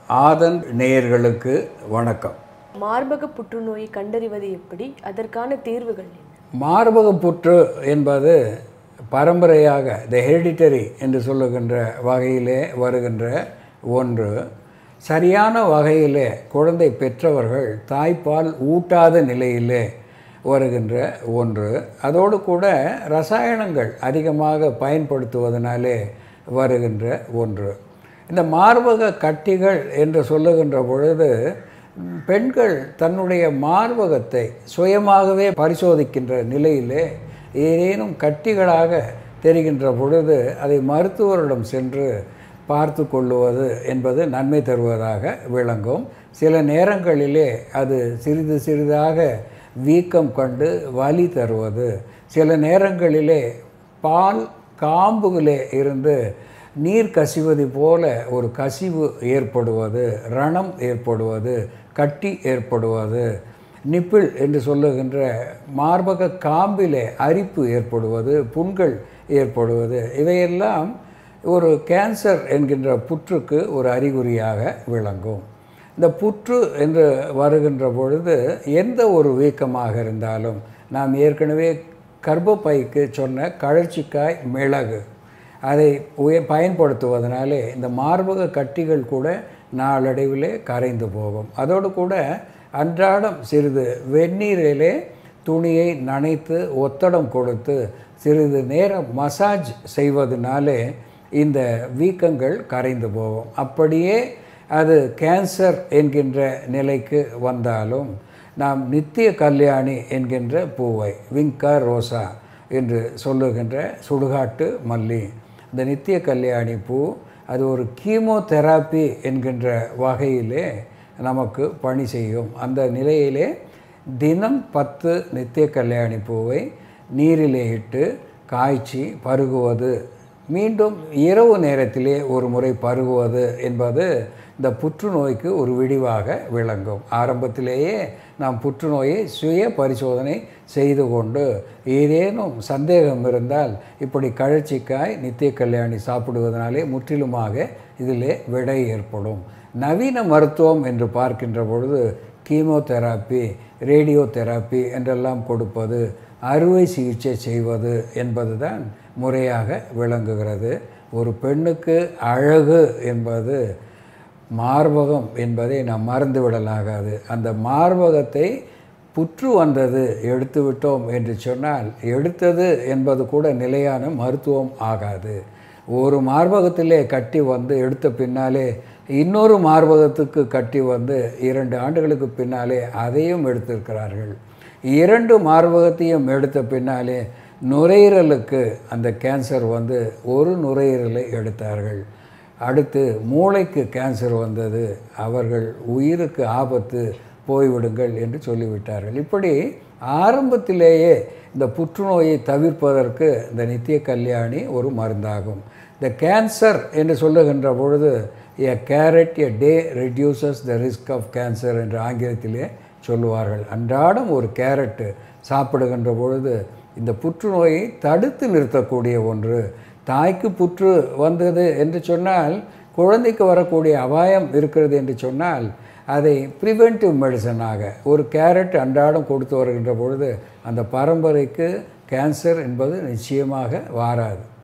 ஆதன் நேயர்களுக்கு வணக்கம் மார்பக புற்றுநோயை கண்டறிவது எப்படி அதற்கான தீர்வுகள் என்ன மார்பக புற்று என்பது பரம்பரையாக த ஹெரிடிட்டரி என்று சொல்லுகின்ற வகையிலே வருகின்ற ஒன்று சரியான வகையிலே குழந்தை பெற்றவர்கள் தாய்ப்பால் ஊட்டாத நிலையிலே வருகின்ற ஒன்று அதோடு கூட ரசாயனங்கள் அதிகமாக பயன்படுத்துவதனாலே வருகின்ற ஒன்று இந்த மார்பக கட்டிகள் என்று சொல்லுகின்ற பொழுது ம், பெண்கள் தன்னுடைய மார்பகத்தை சுயமாகவே பரிசோதிக்கின்ற நிலையிலே ஏதேனும் கட்டிகளாக தெரிகின்ற பொழுது அதை மருத்துவரிடம் சென்று பார்த்து கொள்ளுவது என்பது நன்மை தருவதாக விளங்கும் சில நேரங்களிலே அது சிறிது சிறிதாக வீக்கம் கண்டு வலி தருவது சில நேரங்களிலே பால் காம்புகளே இருந்து நீர் கசிவது போல ஒரு கசிவு ஏற்படுவது ரணம் ஏற்படுவது கட்டி ஏற்படுவது நிப்பிள் என்று சொல்லுகின்ற மார்பக காம்பிலே அரிப்பு ஏற்படுவது புண்கள் ஏற்படுவது இவையெல்லாம் ஒரு கேன்சர் என்கின்ற புற்றுக்கு ஒரு அறிகுறியாக விளங்கும் இந்த புற்று என்று வருகின்ற பொழுது எந்த ஒரு வீக்கமாக இருந்தாலும் நாம் ஏற்கனவே கர்ப்பப்பைக்கு சொன்ன கழற்சிக்காய் மிளகு அதை உய பயன்படுத்துவதனாலே இந்த மார்பக கட்டிகள் கூட நாளடைவிலே கரைந்து போகும் அதோடு கூட அன்றாடம் சிறிது வெந்நீரிலே துணியை நனைத்து ஒத்தடம் கொடுத்து சிறிது நேரம் மசாஜ் செய்வதனாலே இந்த வீக்கங்கள் கரைந்து போகும் அப்படியே அது கேன்சர் என்கின்ற நிலைக்கு வந்தாலும் நாம் நித்திய கல்யாணி என்கின்ற பூவை விங்கா ரோசா என்று சொல்லுகின்ற சுடுகாட்டு மல்லி இந்த நித்திய கல்யாணி பூ அது ஒரு கீமோதெராப்பி என்கின்ற வகையிலே நமக்கு பணி செய்யும் அந்த நிலையிலே தினம் பத்து நித்திய கல்யாணி பூவை நீரிலே இட்டு காய்ச்சி பருகுவது மீண்டும் இரவு நேரத்திலே ஒரு முறை பருகுவது என்பது இந்த புற்றுநோய்க்கு ஒரு விடிவாக விளங்கும் ஆரம்பத்திலேயே நாம் புற்றுநோயை சுய பரிசோதனை செய்து கொண்டு ஏதேனும் சந்தேகம் இருந்தால் இப்படி கழற்சிக்காய் நித்திய கல்யாணி சாப்பிடுவதனாலே முற்றிலுமாக இதிலே விடை ஏற்படும் நவீன மருத்துவம் என்று பார்க்கின்ற பொழுது கீமோதெராப்பி ரேடியோ தெராப்பி என்றெல்லாம் கொடுப்பது அறுவை சிகிச்சை செய்வது என்பதுதான் முறையாக விளங்குகிறது ஒரு பெண்ணுக்கு அழகு என்பது மார்பகம் என்பதை நாம் மறந்து விடலாகாது அந்த மார்பகத்தை புற்று வந்தது எடுத்து விட்டோம் என்று சொன்னால் எடுத்தது என்பது கூட நிலையான மருத்துவம் ஆகாது ஒரு மார்பகத்திலே கட்டி வந்து எடுத்த பின்னாலே இன்னொரு மார்பகத்துக்கு கட்டி வந்து இரண்டு ஆண்டுகளுக்கு பின்னாலே அதையும் எடுத்திருக்கிறார்கள் இரண்டு மார்பகத்தையும் எடுத்த பின்னாலே நுரையீரலுக்கு அந்த கேன்சர் வந்து ஒரு நுரையீரலை எடுத்தார்கள் அடுத்து மூளைக்கு கேன்சர் வந்தது அவர்கள் உயிருக்கு ஆபத்து போய்விடுங்கள் என்று சொல்லிவிட்டார்கள் இப்படி ஆரம்பத்திலேயே இந்த புற்றுநோயை தவிர்ப்பதற்கு இந்த நித்திய கல்யாணி ஒரு மருந்தாகும் இந்த கேன்சர் என்று சொல்லுகின்ற பொழுது a carrot a day reduces the risk of cancer என்று ஆங்கிலத்திலே சொல்லுவார்கள் அன்றாடம் ஒரு கேரட்டு சாப்பிடுகின்ற பொழுது இந்த புற்றுநோயை தடுத்து நிறுத்தக்கூடிய ஒன்று தாய்க்கு புற்று வந்தது என்று சொன்னால் குழந்தைக்கு வரக்கூடிய அபாயம் இருக்கிறது என்று சொன்னால் அதை ப்ரிவென்டிவ் மெடிசனாக ஒரு கேரட் அன்றாடம் கொடுத்து வருகின்ற பொழுது அந்த பரம்பரைக்கு கேன்சர் என்பது நிச்சயமாக வாராது